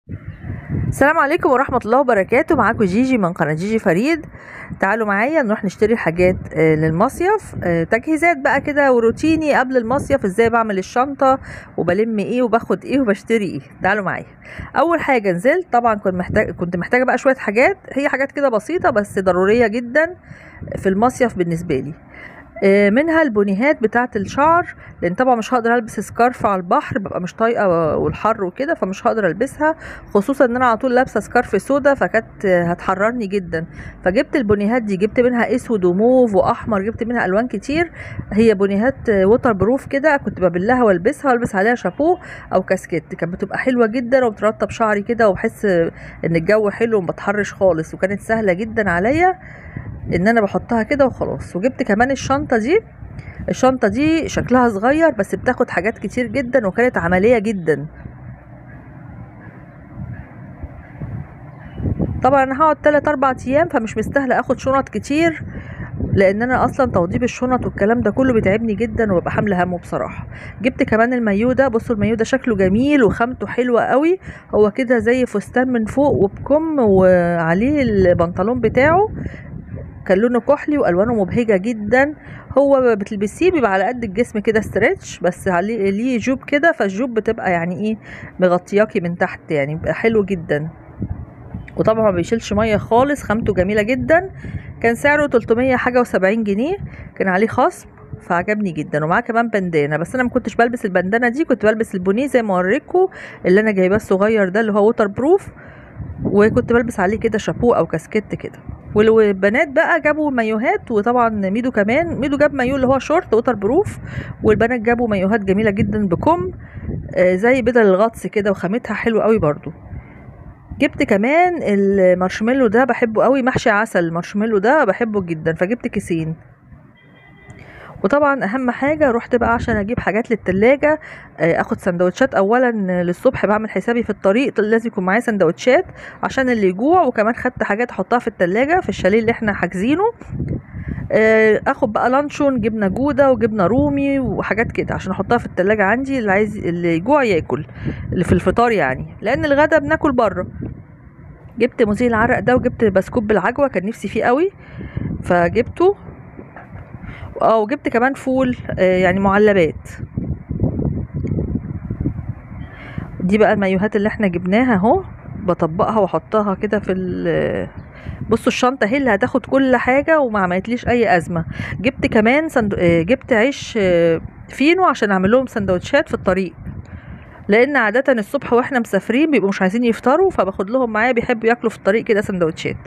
السلام عليكم ورحمة الله وبركاته معاكم جيجي من قناة جيجي فريد تعالوا معايا نروح نشتري حاجات آه، للمصيف آه، تجهيزات بقى كده وروتيني قبل المصيف ازاي بعمل الشنطة وبلم ايه وباخد ايه وبشتري ايه تعالوا معايا اول حاجة نزلت طبعا كنت محتاج كنت محتاجة بقى شوية حاجات هي حاجات كده بسيطة بس ضرورية جدا في المصيف بالنسبة لي آه، منها البونيهات بتاعه الشعر لان طبعا مش هقدر البس سكارف على البحر ببقى مش طايقه والحر وكده فمش هقدر البسها خصوصا ان انا على طول لابسه سكارف سودا فكانت هتحررني جدا فجبت البونيهات دي جبت منها اسود وموف واحمر جبت منها الوان كتير هي بونيهات ووتر بروف كده كنت ببلها والبسها والبس عليها شابو او كاسكيت كانت بتبقى حلوه جدا وبترطب شعري كده وبحس ان الجو حلو وما بتحرش خالص وكانت سهله جدا عليا ان انا بحطها كده وخلاص وجبت كمان الشنطه دي الشنطه دي شكلها صغير بس بتاخد حاجات كتير جدا وكانت عمليه جدا طبعا انا هقعد 3 4 ايام فمش مستاهله اخد شنط كتير لان انا اصلا توضيب الشنط والكلام ده كله بيتعبني جدا وببقى حامله همه بصراحه جبت كمان المايو ده بصوا المايو ده شكله جميل وخامته حلوه قوي هو كده زي فستان من فوق وبكم وعليه البنطلون بتاعه كان لونه كحلي والوانه مبهجه جدا هو بتلبسيه بيبقى على قد الجسم كده ستريتش بس عليه ليه جوب كده فالجوب بتبقى يعني ايه مغطياكي من تحت يعني بيبقى حلو جدا وطبعا ما بيشيلش ميه خالص خامته جميله جدا كان سعره 300 حاجه و70 جنيه كان عليه خصم فعجبني جدا ومعاه كمان بندانه بس انا ما كنتش بلبس البندانه دي كنت بلبس البونيه زي ما اوريكم اللي انا جايباه الصغير ده اللي هو ووتر بروف وكنت بلبس عليه كده شابو او كاسكيت كده والبنات بقى جابوا مايوهات وطبعا ميدو كمان ميدو جاب مايو اللي هو شورت ووتر بروف والبنات جابوا مايوهات جميله جدا بكم آه زي بدل الغطس كده وخامتها حلو قوي برضو جبت كمان المارشميلو ده بحبه قوي محشي عسل المارشميلو ده بحبه جدا فجبت كيسين وطبعا اهم حاجه رحت بقى عشان اجيب حاجات للتلاجة اخد سندوتشات اولا للصبح بعمل حسابي في الطريق لازم يكون معايا سندوتشات عشان اللي يجوع وكمان خدت حاجات احطها في التلاجة في الشاليه اللي احنا حاجزينه اخد بقى لانشون جبنه جوده وجبنه رومي وحاجات كده عشان احطها في التلاجة عندي اللي عايز اللي يجوع ياكل اللي في الفطار يعني لان الغدا بناكل بره جبت مزيل العرق ده وجبت بسكوت بالعجوه كان نفسي فيه قوي فجبته اه وجبت كمان فول آه يعني معلبات دي بقى المايوهات اللي احنا جبناها اهو بطبقها واحطها كده في بصوا الشنطه هي اللي هتاخد كل حاجه وما عملتليش اي ازمه جبت كمان سندو... آه جبت عيش آه فينو عشان اعمل لهم سندوتشات في الطريق لان عاده الصبح واحنا مسافرين بيبقوا مش عايزين يفطروا فباخد لهم معايا بيحبوا ياكلوا في الطريق كده سندوتشات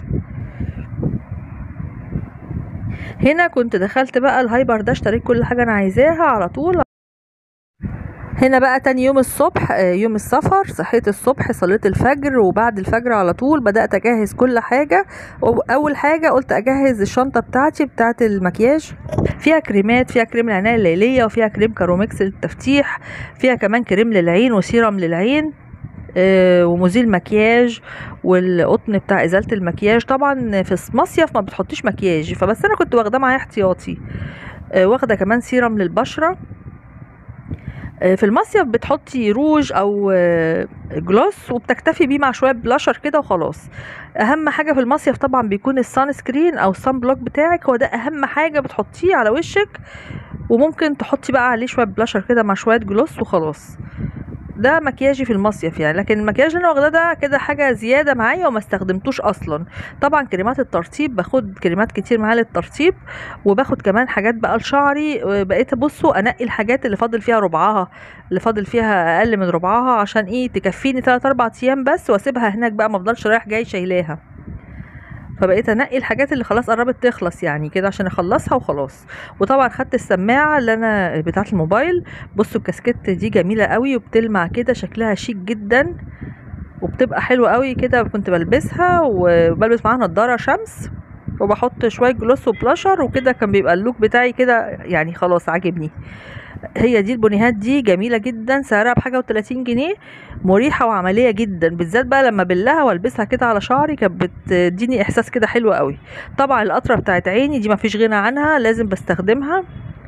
هنا كنت دخلت بقى الهايبر ده اشتريت كل حاجه انا عايزاها على طول هنا بقى تاني يوم الصبح يوم السفر صحيت الصبح صليت الفجر وبعد الفجر على طول بدأت أجهز كل حاجة أول حاجة قلت أجهز الشنطة بتاعتي بتاعة المكياج فيها كريمات فيها كريم العناية الليلية وفيها كريم كاروميكس للتفتيح فيها كمان كريم للعين وسيرم للعين آه ومزيل مكياج والقطن بتاع ازاله المكياج طبعا في المصيف ما بتحطيش مكياج فبس انا كنت واخداه معايا احتياطي آه واخده كمان سيرم للبشره آه في المصيف بتحطي روج او جلوس وبتكتفي بيه مع شويه بلاشر كده وخلاص اهم حاجه في المصيف طبعا بيكون السان سكرين او السان بلوك بتاعك هو ده اهم حاجه بتحطيه على وشك وممكن تحطي بقى عليه شويه بلاشر كده مع شويه جلوس وخلاص ده مكياجي في المصيف يعني لكن المكياج اللي انا واخداه ده كده حاجه زياده معايا وما استخدمتوش اصلا طبعا كريمات الترطيب باخد كريمات كتير معايا للترطيب وباخد كمان حاجات بقى لشعري بقيت ابصوا انقي الحاجات اللي فاضل فيها ربعها اللي فاضل فيها اقل من ربعها عشان ايه تكفيني 3 4 ايام بس واسيبها هناك بقى ما افضلش رايح جاي شايلاها فبقيت انقي الحاجات اللي خلاص قربت تخلص يعني كده عشان اخلصها وخلاص وطبعا خدت السماعه اللي انا بتاعه الموبايل بصوا الكاسكيت دي جميله قوي وبتلمع كده شكلها شيك جدا وبتبقى حلوه قوي كده كنت بلبسها وبلبس معاها نضاره شمس وبحط شويه جلوس وبلاشر وكده كان بيبقى اللوك بتاعي كده يعني خلاص عاجبني هي دي البونيهات دي جميله جدا سعرها بحاجه و30 جنيه مريحه وعمليه جدا بالذات بقى لما بلها والبسها كده على شعري كانت بتديني احساس كده حلو قوي طبعا القطره بتاعت عيني دي مفيش غنى عنها لازم بستخدمها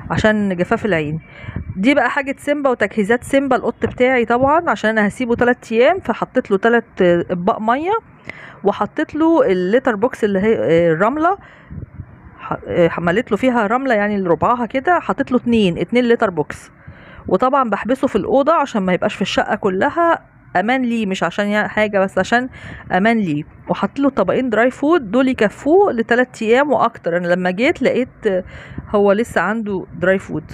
عشان جفاف العين دي بقى حاجة سيمبا وتجهيزات سيمبا القط بتاعي طبعا عشان انا هسيبه 3 ايام فحطيت له 3 اطباق ميه وحطيت له الليتر بوكس اللي هي آه، الرمله ح- آه، حملت له فيها رمله يعني ربعها كده حطيت له اتنين اتنين لتر بوكس وطبعا بحبسه في الاوضه عشان ما يبقاش في الشقه كلها امان ليه مش عشان يعني حاجه بس عشان امان ليه وحط له طبقين دراي فود دول يكفوه لثلاث ايام واكتر انا لما جيت لقيت آه، هو لسه عنده دراي فود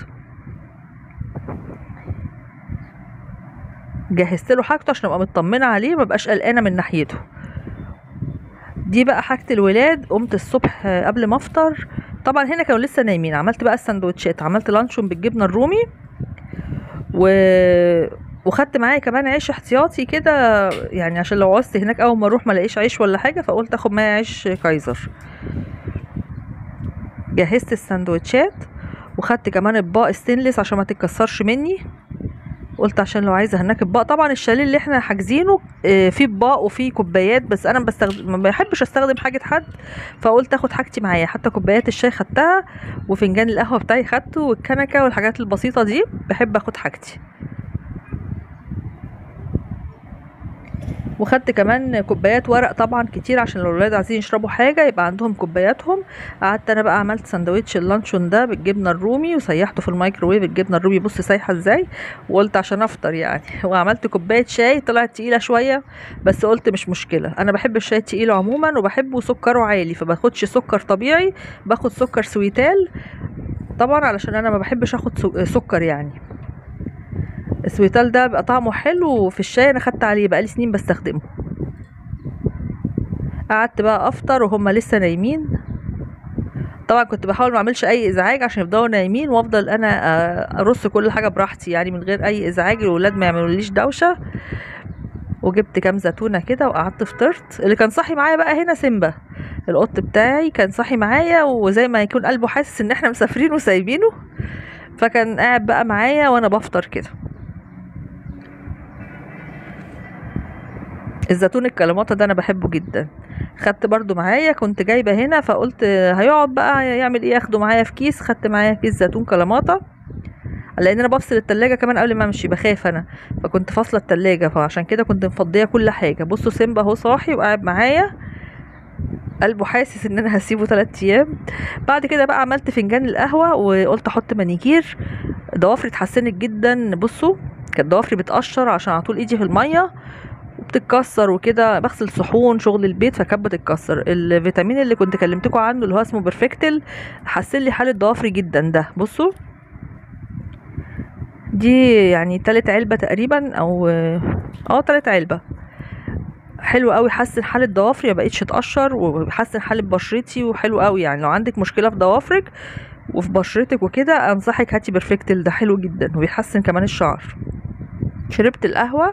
جهزت له حاجته عشان ابقى مطمنه عليه ما بقاش قلقانه من ناحيته دي بقى حاجه الولاد قمت الصبح آه، قبل ما افطر طبعا هنا كانوا لسه نايمين عملت بقى السندوتشات عملت لانشون بالجبنه الرومي و وخدت معايا كمان عيش احتياطي كده يعني عشان لو عوزت هناك اول ما اروح ما الاقيش عيش ولا حاجه فقلت اخد معايا عيش كايزر جهزت السندوتشات وخدت كمان اطباق ستينلس عشان ما تتكسرش مني قلت عشان لو عايزه هناك اطباق طبعا الشاليه اللي احنا حاجزينه آه، فيه اطباق وفيه كوبايات بس انا بستخدم ما بحبش استخدم حاجه حد فقلت اخد حاجتي معايا حتى كوبايات الشاي خدتها وفنجان القهوه بتاعي خدته والكنكه والحاجات البسيطه دي بحب اخد حاجتي وخدت كمان كوبايات ورق طبعا كتير عشان لو الولاد عايزين يشربوا حاجه يبقى عندهم كوباياتهم قعدت انا بقى عملت سندوتش اللانشون ده بالجبنه الرومي وسيحته في الميكروويف الجبنه الرومي بص سايحه ازاي وقلت عشان افطر يعني وعملت كوبايه شاي طلعت تقيله شويه بس قلت مش مشكله انا بحب الشاي التقيل عموما وبحبه سكره عالي فباخدش سكر طبيعي باخد سكر سويتال طبعا علشان انا ما بحبش اخد سو- سكر يعني السويتال ده بيبقى طعمه حلو وفي الشاي انا خدت عليه بقالي سنين بستخدمه قعدت بقى افطر وهم لسه نايمين طبعا كنت بحاول ما اعملش اي ازعاج عشان يفضلوا نايمين وافضل انا آه، ارص كل حاجه براحتي يعني من غير اي ازعاج الولاد ما يعملوليش دوشه وجبت كام زيتونه كده وقعدت فطرت اللي كان صاحي معايا بقى هنا سيمبا القط بتاعي كان صاحي معايا وزي ما يكون قلبه حاسس ان احنا مسافرين وسايبينه فكان قاعد بقى معايا وانا بفطر كده الزيتون الكلاماتا ده انا بحبه جدا خدت برضو معايا كنت جايبه هنا فقلت هيقعد بقى يعمل ايه اخده معايا في كيس خدت معايا كيس زيتون كلاماتا لان انا بفصل التلاجة كمان قبل ما امشي بخاف انا فكنت فاصله التلاجة فعشان كده كنت مفضيه كل حاجه بصوا سيمبا اهو صاحي وقاعد معايا قلبه حاسس ان انا هسيبه 3 ايام بعد كده بقى عملت فنجان القهوه وقلت احط مانيكير ضوافري اتحسنت جدا بصوا كانت ضوافري بتقشر عشان على طول ايدي في الميه وبتتكسر وكده بغسل صحون شغل البيت فكانت بتتكسر الفيتامين اللي كنت كلمتكم عنه اللي هو اسمه بيرفكتل حسن لي حاله ضوافري جدا ده بصوا دي يعني تالت علبة تقريبا او اه تالت علبة حلو قوي حسن حالة ضوافري ما بقتش تقشر وحسن حالة بشرتي وحلو قوي يعني لو عندك مشكلة في ضوافرك وفي بشرتك وكده انصحك هاتي بيرفكتل ده حلو جدا وبيحسن كمان الشعر شربت القهوة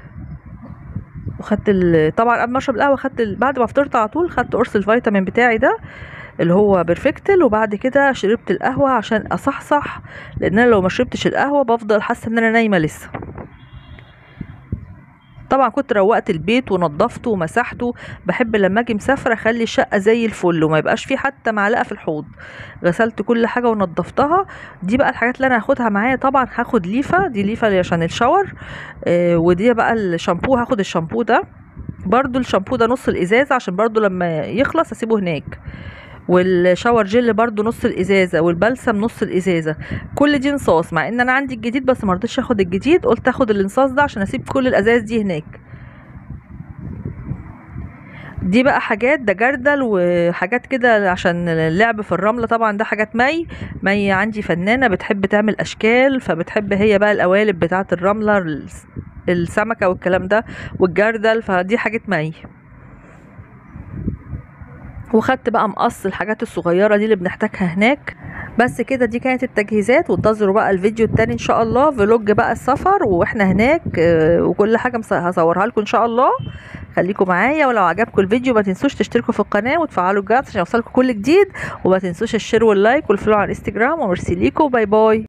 وخدت ال... طبعا قبل ما اشرب القهوه خدت ال... بعد ما فطرت على طول خدت قرص الفيتامين بتاعي ده اللي هو بيرفكتل وبعد كده شربت القهوه عشان اصحصح لان انا لو ما شربتش القهوه بفضل حاسه ان انا نايمه لسه طبعا كنت روقت البيت ونضفته ومسحته بحب لما اجي مسافره اخلي الشقه زي الفل وما يبقاش فيه حتى معلقه في الحوض غسلت كل حاجه ونضفتها دي بقى الحاجات اللي انا هاخدها معايا طبعا هاخد ليفه دي ليفه عشان الشاور آه ودي بقى الشامبو هاخد الشامبو ده برضو الشامبو ده نص الازازه عشان برضو لما يخلص اسيبه هناك والشاور جل برضو نص الازازه والبلسم نص الازازه كل دي نصاص مع ان انا عندي الجديد بس ما رضيتش اخد الجديد قلت اخد الانصاص ده عشان اسيب كل الازاز دي هناك دي بقى حاجات ده جردل وحاجات كده عشان اللعب في الرمله طبعا ده حاجات مي مي عندي فنانه بتحب تعمل اشكال فبتحب هي بقى القوالب بتاعه الرمله السمكه والكلام ده والجردل فدي حاجات مي وخدت بقى مقص الحاجات الصغيره دي اللي بنحتاجها هناك بس كده دي كانت التجهيزات وانتظروا بقى الفيديو التاني ان شاء الله فلوج بقى السفر واحنا هناك وكل حاجه هصورها لكم ان شاء الله خليكم معايا ولو عجبكم الفيديو ما تنسوش تشتركوا في القناه وتفعلوا الجرس عشان يوصلكم كل جديد وما تنسوش الشير واللايك والفولو على الانستجرام وميرسي ليكم باي باي